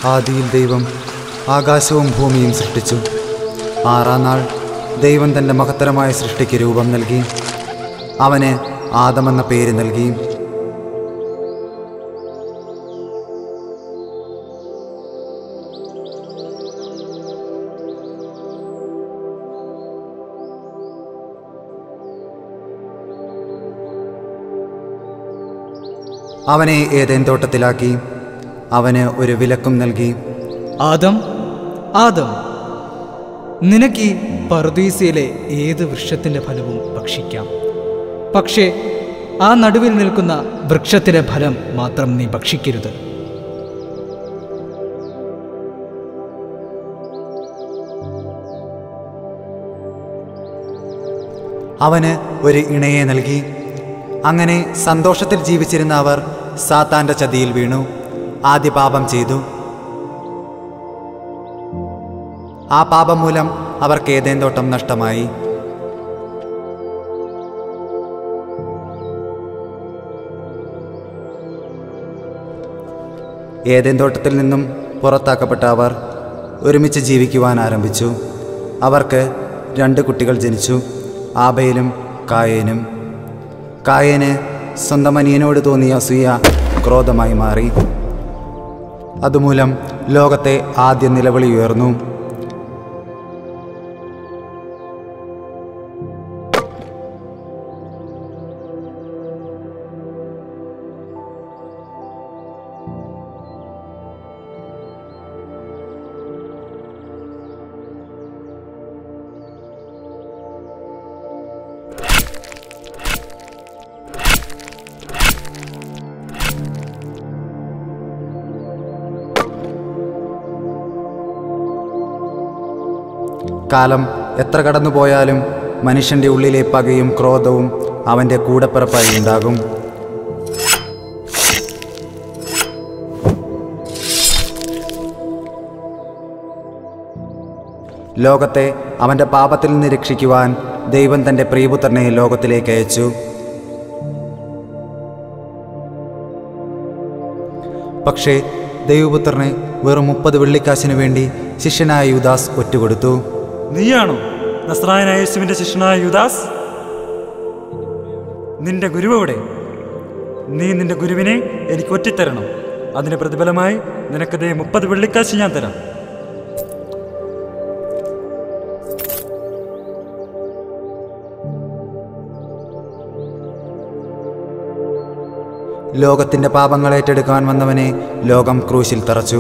ആദിയിൽ ദൈവം ആകാശവും ഭൂമിയും സൃഷ്ടിച്ചു ആറാം നാൾ ദൈവം തൻ്റെ മഹത്തരമായ സൃഷ്ടിക്ക് രൂപം നൽകി അവന് ആദമെന്ന പേര് നൽകി അവനെ ഏതേൻ തോട്ടത്തിലാക്കി അവന് ഒരു വിലക്കും നൽകി ആദം ആദം നിനക്ക് ഈ പർദീസയിലെ ഏത് വൃക്ഷത്തിൻ്റെ ഫലവും ഭക്ഷിക്കാം പക്ഷേ ആ നടുവിൽ നിൽക്കുന്ന വൃക്ഷത്തിൻ്റെ ഫലം മാത്രം നീ ഭക്ഷിക്കരുത് അവന് ഒരു ഇണയെ നൽകി അങ്ങനെ സന്തോഷത്തിൽ ജീവിച്ചിരുന്ന അവർ സാത്താന്റെ ചതിയിൽ വീണു ആദ്യ പാപം ചെയ്തു ആ പാപം മൂലം അവർക്ക് ഏതേൻ തോട്ടം നഷ്ടമായി ഏതേൻ തോട്ടത്തിൽ നിന്നും പുറത്താക്കപ്പെട്ട അവർ ഒരുമിച്ച് ജീവിക്കുവാൻ ആരംഭിച്ചു അവർക്ക് രണ്ട് കുട്ടികൾ ജനിച്ചു ആബയിലും കായേനും കായേന് സ്വന്തം അനിയനോട് തോന്നിയ അസൂയ ക്രോധമായി മാറി അതുമൂലം ലോകത്തെ ആദ്യ നിലവിളി ഉയർന്നു കാലം എത്ര കടന്നുപോയാലും മനുഷ്യന്റെ ഉള്ളിലെ പകയും ക്രോധവും അവന്റെ കൂടപ്പിറപ്പായി ഉണ്ടാകും ലോകത്തെ അവന്റെ പാപത്തിൽ നിന്ന് രക്ഷിക്കുവാൻ ദൈവം തന്റെ പ്രിയപുത്രനെ ലോകത്തിലേക്ക് അയച്ചു പക്ഷേ ദൈവപുത്രനെ വെറും മുപ്പത് വെള്ളിക്കാശിനു വേണ്ടി ശിഷ്യനായ യുദാസ് ഒറ്റുകൊടുത്തു നീയാണോ നസ്രായനായ യേശുവിന്റെ ശിഷ്യനായ യുദാസ് നിന്റെ ഗുരുവെവിടെ നീ നിന്റെ ഗുരുവിനെ എനിക്ക് ഒറ്റിത്തരണം അതിന് പ്രതിഫലമായി നിനക്കതേ മുപ്പത് വെള്ളിക്കാശ് ഞാൻ തരാം ലോകത്തിന്റെ പാപങ്ങൾ ഏറ്റെടുക്കാൻ വന്നവനെ ലോകം ക്രൂശിൽ തറച്ചു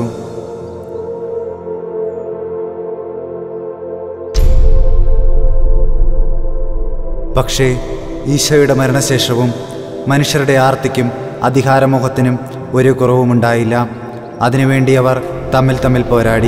പക്ഷേ ഈശോയുടെ മരണശേഷവും മനുഷ്യരുടെ ആർത്തിക്കും അധികാരമോഹത്തിനും ഒരു കുറവുമുണ്ടായില്ല അതിനുവേണ്ടി അവർ തമ്മിൽ തമ്മിൽ പോരാടി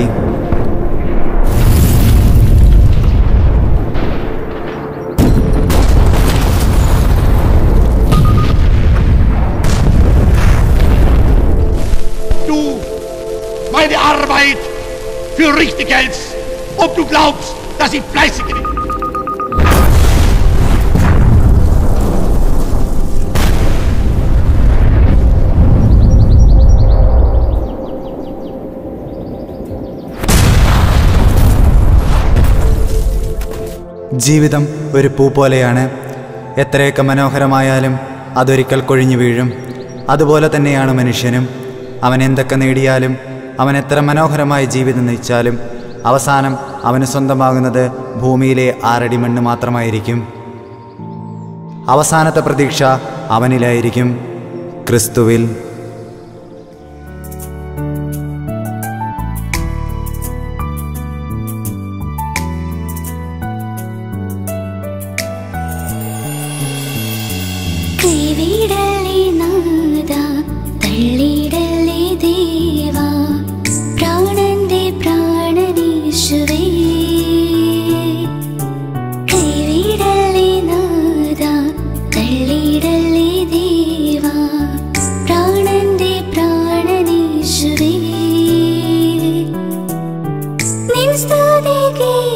du meine Arbeit für richtig hältst, ob du glaubst, dass ich fleißig bin. ജീവിതം ഒരു പൂ പോലെയാണ് എത്രയൊക്കെ മനോഹരമായാലും അതൊരിക്കൽ കൊഴിഞ്ഞു വീഴും അതുപോലെ തന്നെയാണ് മനുഷ്യനും അവൻ എന്തൊക്കെ നേടിയാലും അവൻ എത്ര മനോഹരമായ ജീവിതം നയിച്ചാലും അവസാനം അവന് സ്വന്തമാകുന്നത് ഭൂമിയിലെ ആറടി മണ്ണ് മാത്രമായിരിക്കും അവസാനത്തെ പ്രതീക്ഷ അവനിലായിരിക്കും ക്രിസ്തുവിൽ കൈവിടലേ നാദ തള്ളിടലേ ദേവാ പ്രാണന്റെ പ്രാണനീശുവേ കൈവിടലേ നാദ തള്ളിടലേ ദേവാ പ്രാണന്റെ പ്രാണനീശുവേ നിൻ സ്തുതി